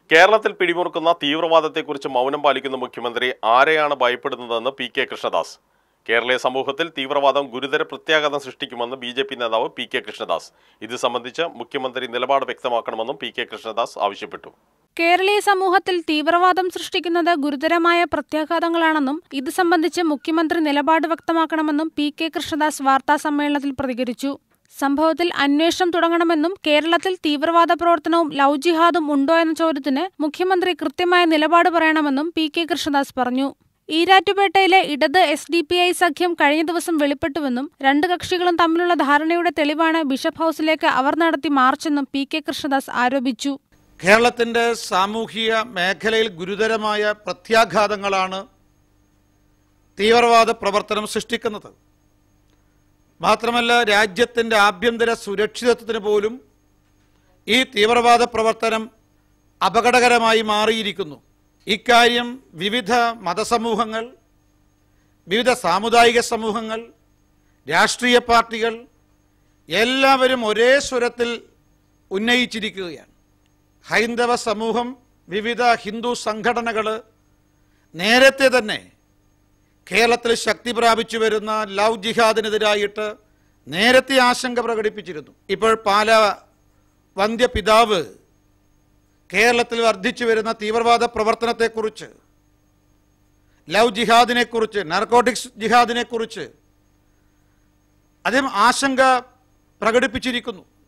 കേരളത്തിൽ പിടിമുറുക്കുന്ന തീവ്രവാദത്തെക്കുറിച്ച് മൗനം പാലിക്കുന്ന മുഖ്യമന്ത്രി ആരെയാണ് ഭയപ്പെടുന്നതെന്ന് പി കെ കൃഷ്ണദാസ് കേരളീയ സമൂഹത്തിൽ തീവ്രവാദം ഗുരുതര പ്രത്യാഘാതം സൃഷ്ടിക്കുമെന്ന് ബി ജെ പി നേതാവ് പി കെ കൃഷ്ണദാസ് ഇത് സംബന്ധിച്ച് മുഖ്യമന്ത്രി നിലപാട് വ്യക്തമാക്കണമെന്നും പി കെ കൃഷ്ണദാസ് ആവശ്യപ്പെട്ടു കേരളീയ സമൂഹത്തിൽ തീവ്രവാദം സൃഷ്ടിക്കുന്നത് ഗുരുതരമായ പ്രത്യാഘാതങ്ങളാണെന്നും ഇത് സംബന്ധിച്ച് മുഖ്യമന്ത്രി നിലപാട് വ്യക്തമാക്കണമെന്നും പി കെ കൃഷ്ണദാസ് വാർത്താസമ്മേളനത്തിൽ പ്രതികരിച്ചു സംഭവത്തിൽ അന്വേഷണം തുടങ്ങണമെന്നും കേരളത്തിൽ തീവ്രവാദ പ്രവർത്തനവും ലവ് ജിഹാദും ഉണ്ടോ എന്ന ചോദ്യത്തിന് മുഖ്യമന്ത്രി കൃത്യമായ നിലപാട് പറയണമെന്നും പി കെ കൃഷ്ണദാസ് പറഞ്ഞു ഈരാറ്റുപേട്ടയിലെ ഇടത് എസ് ഡി പി ഐ സഖ്യം കഴിഞ്ഞ ദിവസം വെളിപ്പെട്ടുവെന്നും രണ്ട് കക്ഷികളും തമ്മിലുള്ള ധാരണയുടെ തെളിവാണ് ബിഷപ്പ് ഹൌസിലേക്ക് അവർ നടത്തി മാർച്ചെന്നും പി കെ കൃഷ്ണദാസ് ആരോപിച്ചു കേരളത്തിൻ്റെ സാമൂഹിക മേഖലയിൽ ഗുരുതരമായ പ്രത്യാഘാതങ്ങളാണ് തീവ്രവാദ പ്രവർത്തനം സൃഷ്ടിക്കുന്നത് മാത്രമല്ല രാജ്യത്തിൻ്റെ ആഭ്യന്തര സുരക്ഷിതത്വത്തിന് പോലും ഈ തീവ്രവാദ പ്രവർത്തനം അപകടകരമായി മാറിയിരിക്കുന്നു ഇക്കാര്യം വിവിധ മതസമൂഹങ്ങൾ വിവിധ സാമുദായിക സമൂഹങ്ങൾ രാഷ്ട്രീയ പാർട്ടികൾ എല്ലാവരും ഒരേ സ്വരത്തിൽ ഉന്നയിച്ചിരിക്കുകയാണ് ഹൈന്ദവ സമൂഹം വിവിധ ഹിന്ദു സംഘടനകൾ നേരത്തെ തന്നെ കേരളത്തിൽ ശക്തി പ്രാപിച്ചു വരുന്ന ലവ് ജിഹാദിനെതിരായിട്ട് നേരത്തെ ആശങ്ക പ്രകടിപ്പിച്ചിരുന്നു ഇപ്പോൾ പാല വന്ധ്യ പിതാവ് കേരളത്തിൽ വർദ്ധിച്ചു വരുന്ന തീവ്രവാദ പ്രവർത്തനത്തെക്കുറിച്ച് ലവ് ജിഹാദിനെക്കുറിച്ച് നാർക്കോട്ടിക്സ് ജിഹാദിനെക്കുറിച്ച് അദ്ദേഹം ആശങ്ക പ്രകടിപ്പിച്ചിരിക്കുന്നു